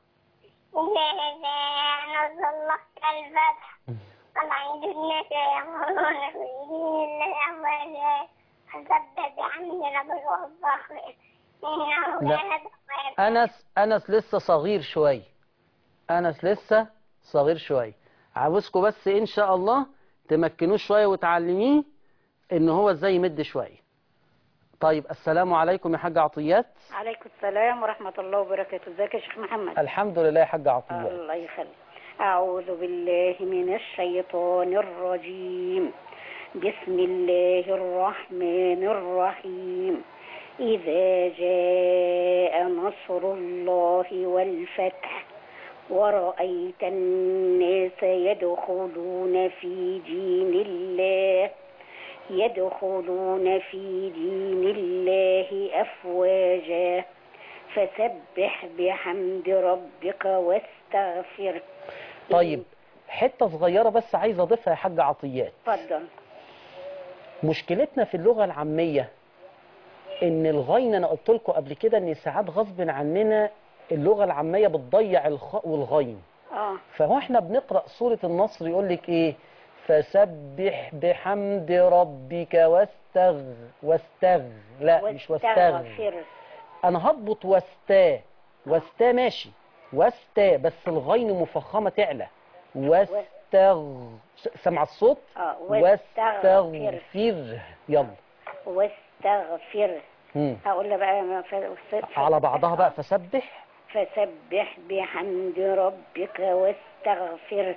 إذا نزل الفتح والعيد الناس يقولون في دين الله أفواجا فسبح بحمد ربك واستغفره إنه لا. كان توابا أنس أنس لسه صغير شوي أنس لسه صغير شوي عاوزكم بس إن شاء الله تمكنوه شوية وتعلميه إن هو إزاي يمد شوية طيب السلام عليكم يا حاج عطيات عليكم السلام ورحمة الله وبركاته ازيك يا شيخ محمد الحمد لله يا حاج عطيات الله يخليك أعوذ بالله من الشيطان الرجيم بسم الله الرحمن الرحيم إذا جاء نصر الله والفتح ورأيت الناس يدخلون في دين الله يدخلون في دين الله أفواجا فسبح بحمد ربك واستغفر طيب حتة صغيرة بس عايز أضيفها يا حاج عطيات اتفضل مشكلتنا في اللغة العامية ان الغين انا قلت لكم قبل كده ان ساعات غصب عننا اللغة العامية بتضيع الخاء والغين اه فهو احنا بنقرأ سورة النصر يقول لك ايه فسبح بحمد ربك واستغ واستغ لا مش واستغ واستغفر انا هضبط واستا واستا ماشي واستا بس الغين مفخمة تعلى واستغ سمع الصوت اه واستغفر واستغفر يلا واستغفر مم. هقول بقى ما ف... ف- على بعضها بقى فسبح فسبح بحمد ربك واستغفر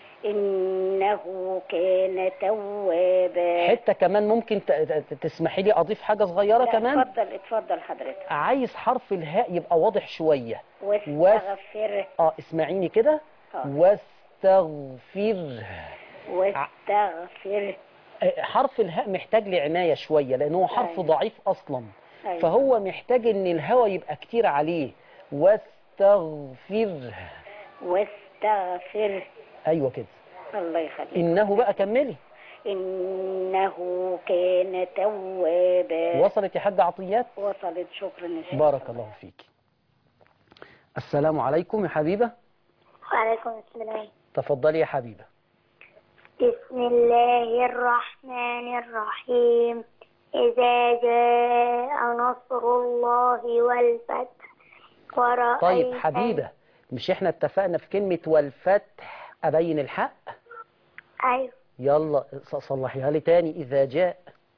إنه كان توابا حتة كمان ممكن ت- ت- تسمحي لي أضيف حاجة صغيرة لا، كمان اتفضل اتفضل حضرتك عايز حرف الهاء يبقى واضح شوية واستغفر اه اسمعيني كده آه. واستغفر واستغفر آه، حرف الهاء محتاج لعناية شوية لأنه هو حرف أيوة. ضعيف أصلا أيوة. فهو محتاج إن الهواء يبقى كتير عليه واستغفر واستغفر أيوة كده الله يخليك إنه بقى كملي إنه كان توابا وصلت يا حاج عطيات وصلت شكرا يا شيخ بارك الله فيك السلام عليكم يا حبيبة وعليكم السلام تفضلي يا حبيبة بسم الله الرحمن الرحيم إذا جاء نصر الله والفتح ورأيت طيب حبيبة مش احنا اتفقنا في كلمة والفتح أبين الحق أيوة يلا ص- صلحيها لي تاني إذا جاء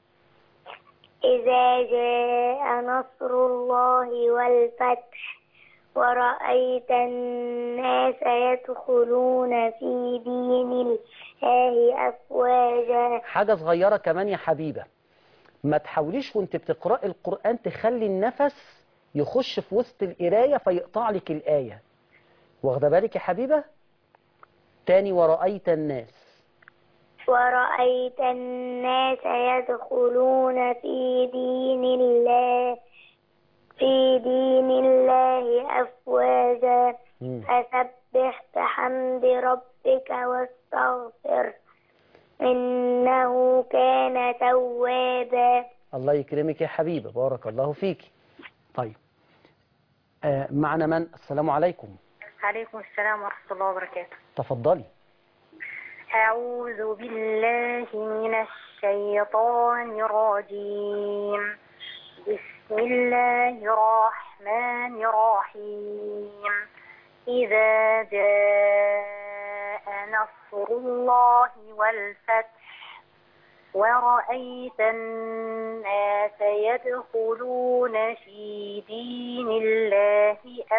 إذا جاء نصر الله والفتح ورأيت الناس يدخلون في دين الله أفواجا حاجة صغيرة كمان يا حبيبة ما تحاوليش وانت بتقرأي القرآن تخلي النفس يخش في وسط القراية فيقطع لك الآية واخده بالك يا حبيبة تاني ورأيت الناس ورأيت الناس يدخلون في دين الله في دين الله إنه كان توابا الله يكرمك يا حبيبة بارك الله فيك طيب آه معنا من السلام عليكم عليكم السلام ورحمة الله وبركاته تفضلي أعوذ بالله من الشيطان الرجيم بسم الله الرحمن الرحيم إذا جاء نصر الله والفتح ورأيت الناس يدخلون في دين الله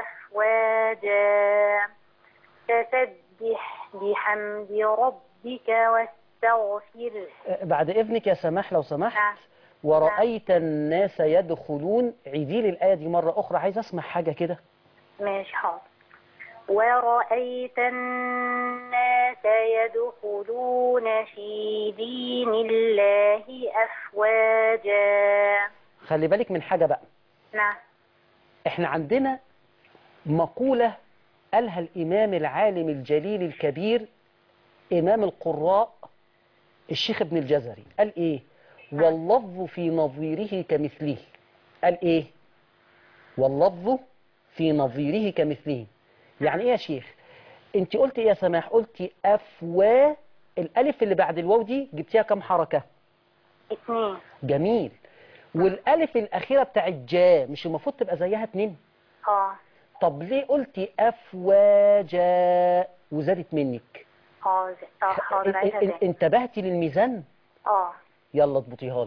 أفواجا فسبح بحمد ربك واستغفره آه بعد إذنك يا سماح لو سمحت نعم. ورأيت الناس يدخلون عيدي لي الآية دي مرة أخرى عايز أسمع حاجة كده ماشي حاضر ورأيت الناس يدخلون في دين الله أفواجا خلي بالك من حاجة بقى نعم احنا عندنا مقولة قالها الإمام العالم الجليل الكبير إمام القراء الشيخ ابن الجزري قال إيه واللفظ في نظيره كمثله قال إيه واللفظ في نظيره كمثله يعني إيه يا شيخ انت قلت إيه يا سماح قلت أفوا الألف اللي بعد الواو دي جبتيها كم حركة اتنين جميل والألف الأخيرة بتاع الجا مش المفروض تبقى زيها اتنين اه طب ليه قلتي أفواجا وزادت منك اه ز- اه حاضر ان- عايزها ان- تاني انتبهتي للميزان اه يلا اضبطيها لي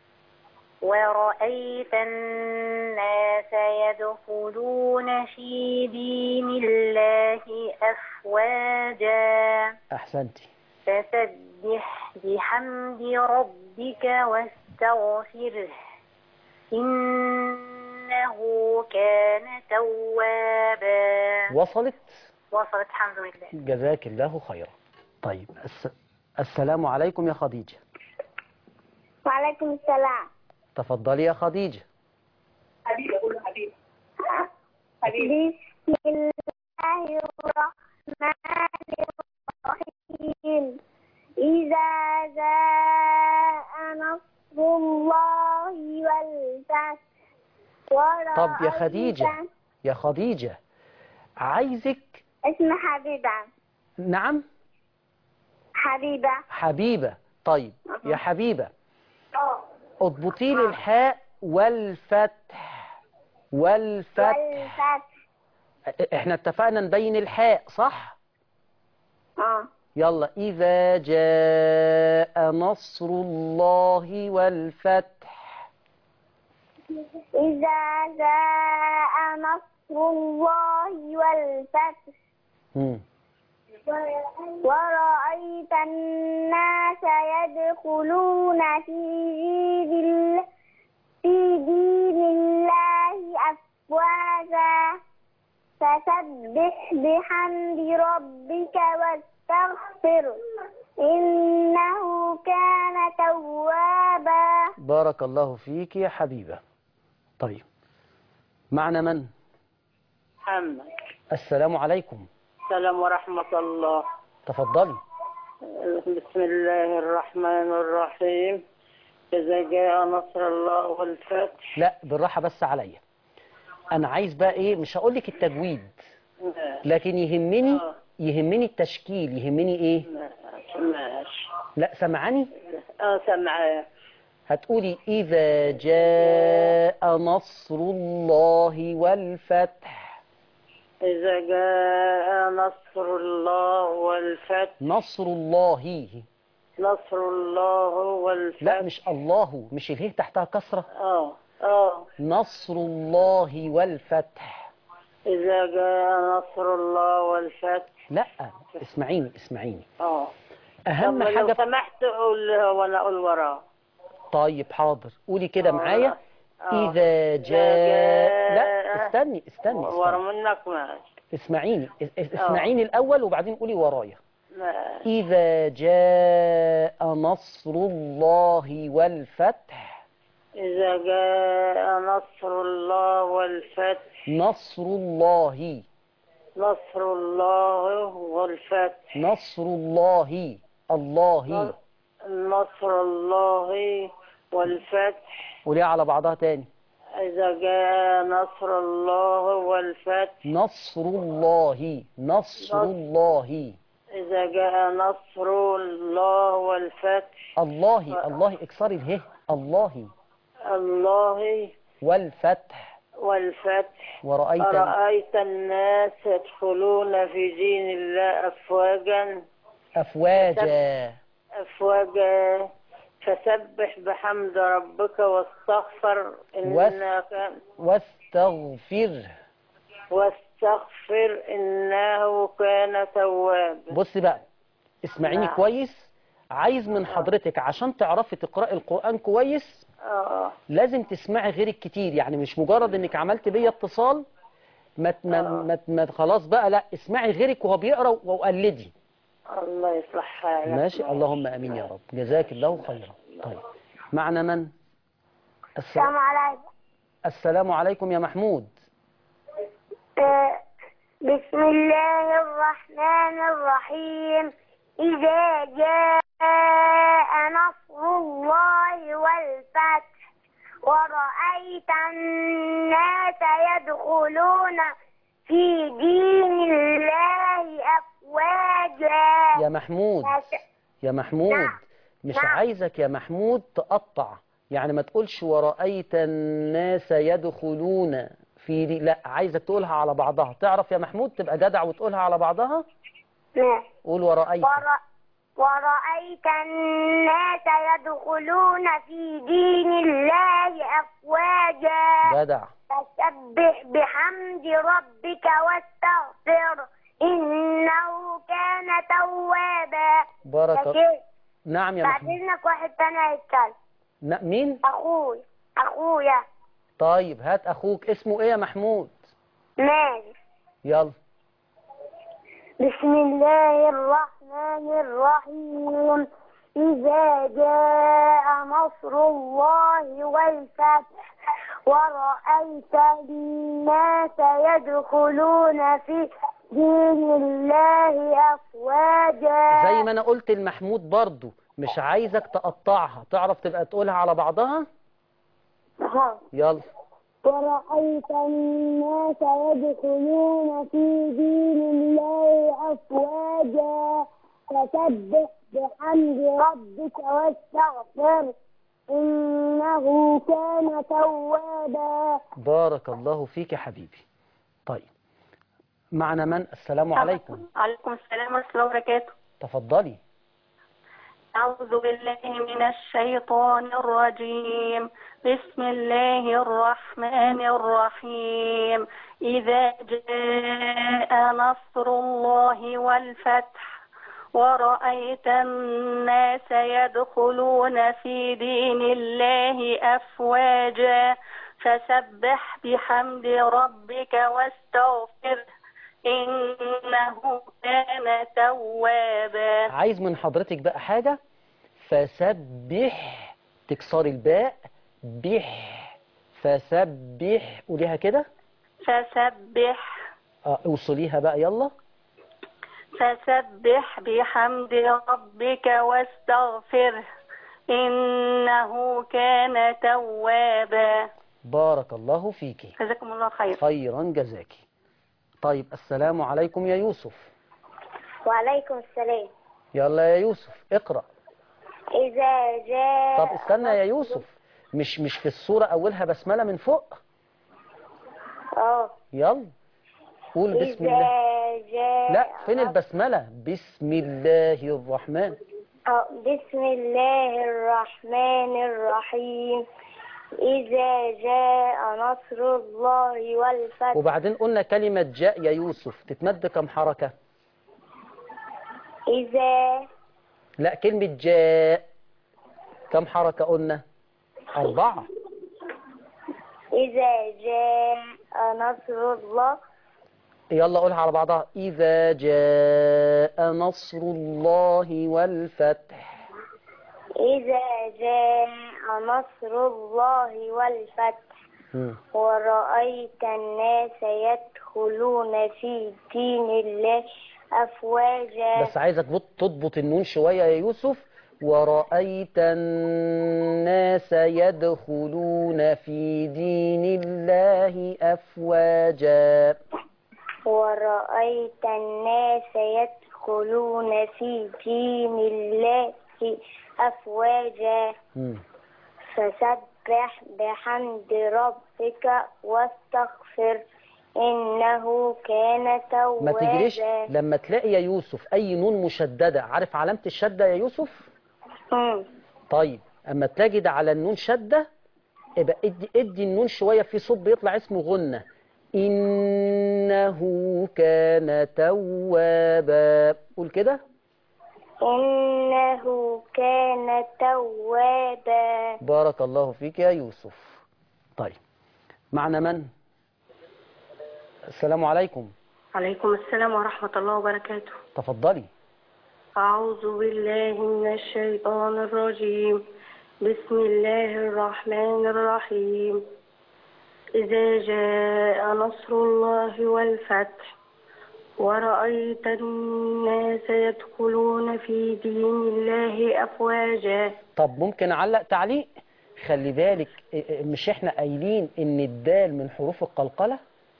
ورأيت الناس يدخلون في دين الله أفواجا احسنتي فسبح بحمد ربك واستغفره إنه كان توابا وصلت وصلت الحمد لله جزاك الله خيرا طيب الس... السلام عليكم يا خديجة وعليكم السلام تفضلي يا خديجة بسم الله الرحمن الرحيم إذا جاء نصر الله والفتح طب يا ورأيت- خديجة يا خديجة عايزك اسم حبيبة نعم حبيبة حبيبة طيب يا حبيبة اضبطي لي الحاء والفتح والفتح والفتح احنا اتفقنا نبين الحاء صح اه يلا إذا جاء نصر الله والفتح إذا جاء نصر الله والفتح مم. ورأيت الناس يدخلون في دين ال- في دين الله أفواجا فسبح بحمد ربك واستغفره إنه كان توابا بارك الله فيك يا حبيبة طيب معنا من محمد السلام عليكم السلام ورحمة الله تفضلي بسم الله الرحمن الرحيم إذا جاء نصر الله والفتح لا بالراحة بس عليا أنا عايز بقى إيه مش هقول لك التجويد لكن يهمني آه. يهمني التشكيل يهمني إيه ماشي ماشي لا سمعني اه سمعاه هتقولي إذا جاء نصر الله والفتح إذا جاء نصر الله والفتح نصر الله نصر الله والفتح لا مش الله مش اله تحتها كسرة اه اه نصر الله والفتح إذا جاء نصر الله والفتح لا اسمعيني اسمعيني اه أهم طب لو حاجة سمحت قول ولا أقول وراه طيب حاضر قولي كده معايا آه. إذا جاء لا جاء- استني استني, ورا استني. منك ماشي اسمعيني اس- اس- اسمعيني الأول وبعدين قولي ورايا ماشي إذا جاء نصر الله والفتح إذا جاء نصر الله والفتح نصر الله نصر الله والفتح نصر الله الله نصر الله والفتح قوليها على بعضها تاني إذا جاء نصر الله والفتح نصر الله نصر الله إذا جاء نصر الله والفتح الله الله اكسري اله الله الله والفتح والفتح ورأيت ورأيت الناس يدخلون في دين الله أفواجا أفواجا أفواجا فسبح بحمد ربك واستغفر إنك واستغفر واستغفر إنه كان توابا بص بقى اسمعيني نعم. كويس عايز من حضرتك عشان تعرفي تقرأي القرآن كويس آه لازم تسمعي غيرك كتير يعني مش مجرد انك عملت بيا اتصال ما ما ما, ما خلاص بقى لا اسمعي غيرك وهو بيقرا وقلدي الله يصلح حالك ماشي اللهم امين يا رب جزاك الله خيرا طيب معنا من السلام السلام, عليكم السلام عليكم يا محمود آه، بسم الله الرحمن الرحيم إذا جاء نصر الله والفتح ورأيت الناس يدخلون في دين الله أفواجا يا محمود يا محمود نعم. مش نعم. عايزك يا محمود تقطع يعني ما تقولش ورأيت الناس يدخلون في دي لا عايزك تقولها على بعضها تعرف يا محمود تبقى جدع وتقولها على بعضها نعم. قول ورأيت ور... ورأيت الناس يدخلون في دين الله أفواجا جدع فسبح بحمد ربك واستغفر إنه كان توابا بارك يا الله شيخ، نعم يا بعد محمود إذنك واحد تاني هيتكلم ن- مين أخوي أخويا طيب هات اخوك اسمه ايه يا محمود ماجد يلا بسم الله الرحمن الرحيم إذا جاء نصر الله والفتح ورأيت الناس يدخلون في دين الله أفواجا زي ما انا قلت لمحمود برضو مش عايزك تقطعها تعرف تبقى تقولها على بعضها ها. يلا ورأيت الناس يدخلون في دين الله أفواجا فسبح بحمد ربك واستغفر إنه كان توابا بارك الله فيك يا حبيبي طيب معنا من السلام عليكم عليكم السلام ورحمة الله وبركاته تفضلي أعوذ بالله من الشيطان الرجيم بسم الله الرحمن الرحيم إذا جاء نصر الله والفتح ورأيت الناس يدخلون في دين الله أفواجا فسبح بحمد ربك واستغفره إنه كان توابا عايز من حضرتك بقى حاجة فسبح تكسري الباء بح فسبح قوليها كده فسبح اه اوصليها بقى يلا فسبح بحمد ربك واستغفره إنه كان توابا بارك الله فيكي جزاكم الله خير خيرا جزاكي طيب السلام عليكم يا يوسف وعليكم السلام يلا يا يوسف اقرأ إذا جاء طب استنى يا يوسف مش مش في الصورة أولها بسملة من فوق اه يلا قول بسم الله إذا جاء لا فين البسملة بسم الله الرحمن آه، بسم الله الرحمن الرحيم إذا جاء نصر الله والفتح وبعدين قلنا كلمة جاء يا يوسف تتمد كم حركة إذا لا كلمة جاء كم حركة قلنا أربعة إذا جاء نصر الله يلا قولها على بعضها إذا جاء نصر الله والفتح إذا جاء نصر الله والفتح مم. ورأيت الناس يدخلون في دين الله أفواجا بس عايزك بط- تضبط النون شوية يا يوسف ورأيت الناس يدخلون في دين الله أفواجا ورأيت الناس يدخلون في دين الله أفواجا مم. فسبح بحمد ربك واستغفر إنه كان توابا ما تجريش لما تلاقي يا يوسف أي نون مشددة عارف علامة الشدة يا يوسف مم. طيب أما تجد على النون شدة يبقى ادي, ادي النون شوية في صوت بيطلع اسمه غنة إنه كان توابا قول كده إنه كان توابا بارك الله فيك يا يوسف طيب معنا من السلام عليكم عليكم السلام ورحمة الله وبركاته تفضلي أعوذ بالله من الشيطان الرجيم بسم الله الرحمن الرحيم إذا جاء نصر الله والفتح ورأيت الناس يدخلون في دين الله أفواجا طب ممكن اعلق تعليق خلي بالك ا- ا- مش احنا قايلين ان الدال من حروف القلقله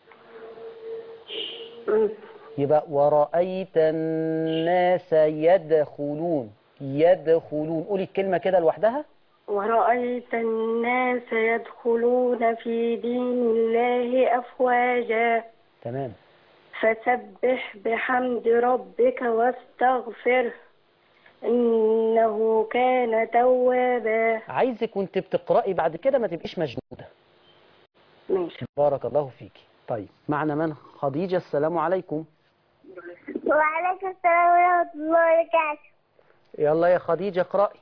يبقى ورأيت الناس يدخلون يدخلون قولي الكلمة كده لوحدها ورأيت الناس يدخلون في دين الله أفواجا تمام فسبح بحمد ربك واستغفره إنه كان توابا عايزك وانت بتقرأي بعد كده ما تبقيش مجنودة ماشي بارك الله فيكي طيب معنا من خديجة السلام عليكم وعليكم السلام ورحمة الله وبركاته يلا يا خديجة اقرأي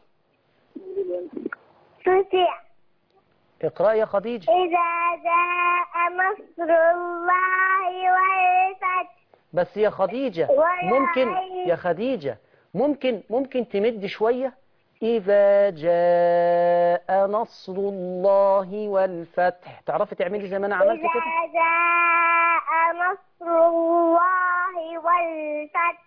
تسع اقرأي يا خديجة إذا جاء نصر الله والفتح بس يا خديجة ممكن يا خديجة ممكن ممكن تمد شوية إذا جاء نصر الله والفتح تعرفي تعملي زي ما أنا عملت كده إذا جاء نصر الله والفتح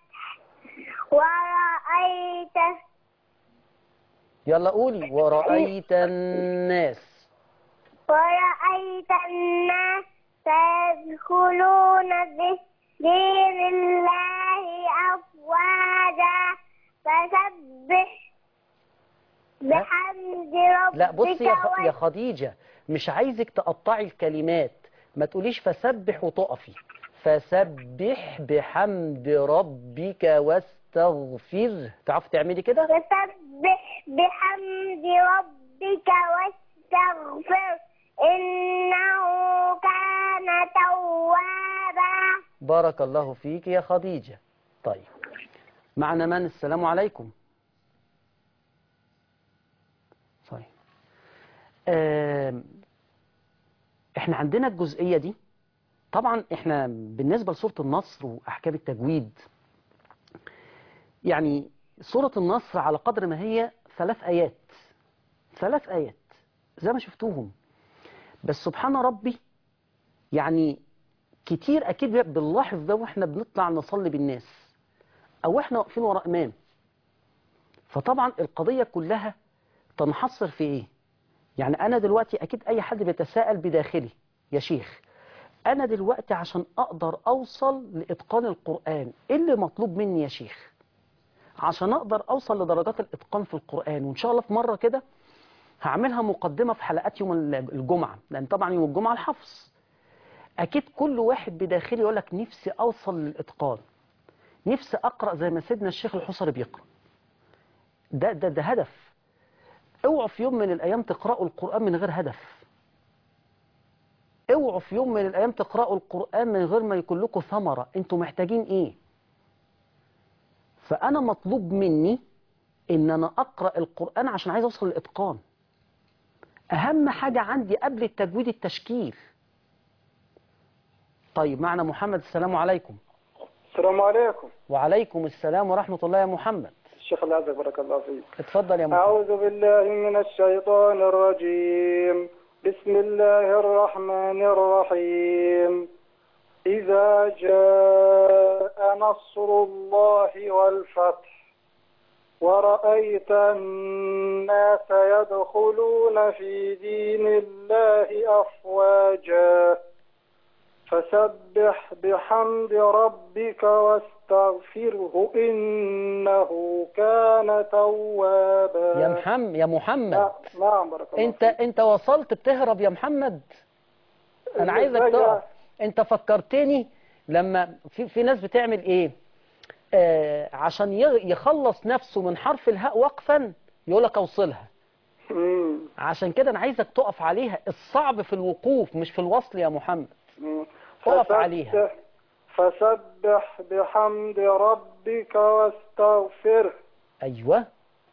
ورأيت يلا قولي ورأيت الناس ورأيت الناس يدخلون في دين الله أفواجا فسبح بحمد ربك لا بصي يا, خ... يا وس- خديجة مش عايزك تقطعي الكلمات ما تقوليش فسبح وتقفي فسبح بحمد ربك واستغفر تعرفي تعملي كده فسبح بحمد ربك واستغفر إنه كان توابا بارك الله فيك يا خديجة طيب معنا من السلام عليكم طيب آم، احنا عندنا الجزئية دي طبعا احنا بالنسبة لسورة النصر وأحكام التجويد يعني سورة النصر على قدر ما هي ثلاث آيات ثلاث آيات زي ما شفتوهم بس سبحان ربي يعني كتير أكيد بنلاحظ ده وإحنا بنطلع نصلي بالناس أو إحنا واقفين ورا إمام فطبعا القضية كلها تنحصر في إيه يعني أنا دلوقتي أكيد أي حد بيتساءل بداخلي يا شيخ أنا دلوقتي عشان أقدر أوصل لإتقان القرآن إيه اللي مطلوب مني يا شيخ عشان أقدر أوصل لدرجات الإتقان في القرآن وإن شاء الله في مرة كده هعملها مقدمة في حلقات يوم الجمعة لأن طبعا يوم الجمعة الحفظ أكيد كل واحد بداخلي يقول لك نفسي أوصل للإتقان نفسي أقرأ زي ما سيدنا الشيخ الحصري بيقرأ ده, ده, ده هدف اوعوا في يوم من الأيام تقرأوا القرآن من غير هدف اوعوا في يوم من الأيام تقرأوا القرآن من غير ما يكون لكم ثمرة انتوا محتاجين ايه فأنا مطلوب مني ان انا أقرأ القرآن عشان عايز أوصل للإتقان أهم حاجة عندي قبل التجويد التشكيل طيب معنا محمد السلام عليكم السلام عليكم وعليكم السلام ورحمة الله يا محمد الشيخ العزك بارك الله فيك اتفضل يا محمد أعوذ بالله من الشيطان الرجيم بسم الله الرحمن الرحيم إذا جاء نصر الله والفتح ورأيت الناس يدخلون في دين الله أفواجا فسبح بحمد ربك واستغفره إنه كان توابا يا محمد يا محمد نعم بارك الله انت انت وصلت بتهرب يا محمد انا عايزك إزاي تقف يعني؟ انت فكرتني لما في في ناس بتعمل ايه آه عشان ي- يخلص نفسه من حرف الهاء وقفا يقول لك اوصلها مم. عشان كده انا عايزك تقف عليها الصعب في الوقوف مش في الوصل يا محمد مم. تقف فسبح- عليها. فسبح بحمد ربك واستغفره ايوه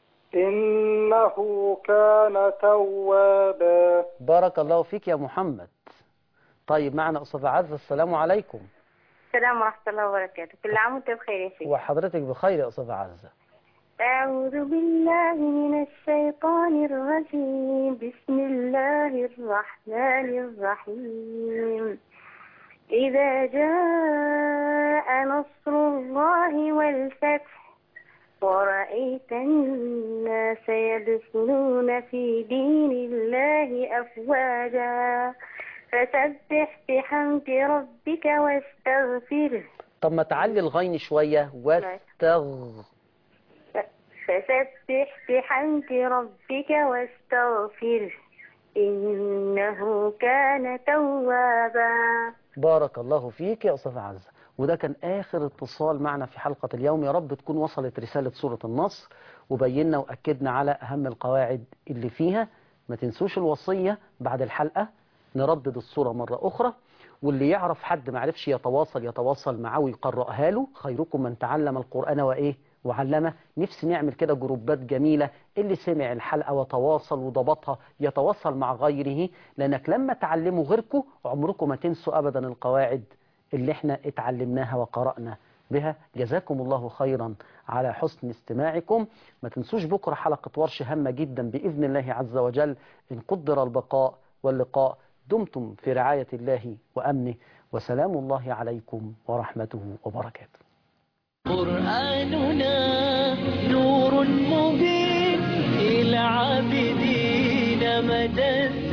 إنه كان توابا بارك الله فيك يا محمد طيب معنا استاذ عزه السلام عليكم السلام ورحمة الله وبركاته كل عام وانت بخير يا شيخ وحضرتك بخير يا استاذ عزه أعوذ بالله من الشيطان الرجيم بسم الله الرحمن الرحيم إذا جاء نصر الله والفتح ورأيت الناس يدخلون في دين الله أفواجا فسبح بحمد ربك واستغفره طب ما تعلي الغين شويه واستغ فسبح بحمد ربك واستغفره إنه كان توابا بارك الله فيك يا أستاذ عزة وده كان آخر اتصال معنا في حلقة اليوم يا رب تكون وصلت رسالة سورة النصر وبينا وأكدنا على أهم القواعد اللي فيها ما تنسوش الوصية بعد الحلقة نردد الصورة مرة أخرى واللي يعرف حد ما عرفش يتواصل يتواصل معاه ويقرأها له خيركم من تعلم القرآن وإيه وعلمه نفسي نعمل كده جروبات جميلة اللي سمع الحلقة وتواصل وضبطها يتواصل مع غيره لأنك لما تعلموا غيركم عمركم ما تنسوا أبدا القواعد اللي احنا اتعلمناها وقرأنا بها جزاكم الله خيرا على حسن استماعكم ما تنسوش بكرة حلقة ورش هامة جدا بإذن الله عز وجل إن قدر البقاء واللقاء دمتم في رعاية الله وأمنه وسلام الله عليكم ورحمته وبركاته قرآننا نور مبين إلى عابدين مدى